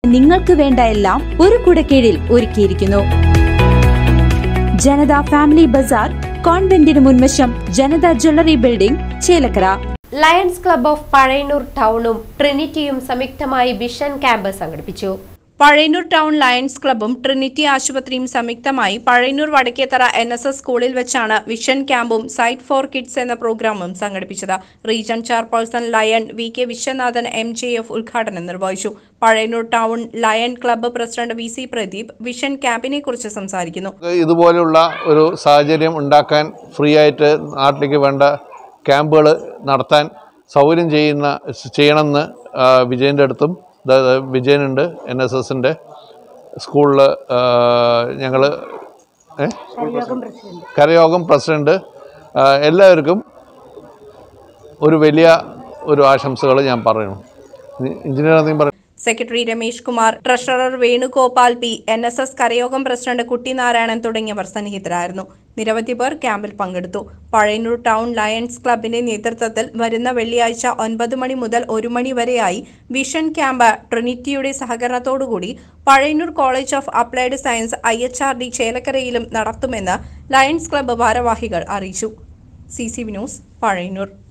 നിങ്ങൾക്ക് വേണ്ട എല്ലാം ഒരു കുടക്കീഴിൽ ഒരുക്കിയിരിക്കുന്നു ജനത ഫാമിലി ബസാർ കോൺവെന്റിന് മുൻവശം Janata jewellery building Chelakkara Lions club of Pazhayannur ടൗണും ട്രിനിറ്റിയും സംയുക്തമായി വിഷൻ ക്യാമ്പ് സംഘടിപ്പിച്ചു പഴയന്നൂർ ടൗൺ ലയൺസ് ക്ലബ്ബും ട്രിനിറ്റി ആശുപത്രിയും സംയുക്തമായി Pazhayannur Vadakkethara N S S സ്കൂളിൽ വെച്ചാണ് വിഷൻ ക്യാമ്പും സൈറ്റ് ഫോർ കിഡ്സ് എന്ന പ്രോഗ്രാമും സംഘടിപ്പിച്ചത് region chairperson lion V K Viswanathan M J F ഉദ്ഘാടനം നിർവഹിച്ചു Pazhayannur town lion club president V C Pradeep vision ക്യാമ്പിനെ കുറിച്ച് സംസാരിക്കുന്നു ഇതുപോലുള്ള ഒരു സാഹചര്യം ഉണ്ടാക്കാൻ ഫ്രീ ആയിട്ട് നാട്ടിലേക്ക് വേണ്ട ക്യാമ്പുകൾ നടത്താൻ സൗകര്യം ചെയ്യുന്ന ചെയ്യണമെന്ന് ആ, വിജയൻ്റെ അടുത്തും അതായത് വിജയനുണ്ട് എൻ എസ് എസിൻ്റെ സ്കൂളിൽ ഞങ്ങൾ കരയോഗം പ്രസിഡന്റ് ആ, എല്ലാവർക്കും ഒരു വലിയ ഒരു ആശംസകൾ ഞാൻ പറയുന്നു എഞ്ചിനീയർ എന്തെങ്കിലും പറയും secretary Ramesh Kumar treasurer Venugopal P N S S Karayogam president Kuttinarayanan തുടങ്ങിയവർ സന്നിഹിതരായിരുന്നു നിരവധി പേർ ക്യാമ്പിൽ പങ്കെടുത്തു പഴയന്നൂർ ടൗൺ ലയൺസ് ക്ലബിന്റെ നേതൃത്വത്തിൽ വരുന്ന വെള്ളിയാഴ്ച ഒൻപത് മണി മുതൽ ഒരു മണി വരെയായി വിഷൻ ക്യാമ്പ് ട്രിനിറ്റിയുടെ സഹകരണത്തോടുകൂടി Pazhayannur college of applied science I H R D ചേലക്കരയിലും നടത്തുമെന്ന് ലയൺസ് ക്ലബ്ബ് ഭാരവാഹികൾ അറിയിച്ചു C C V news Pazhayannur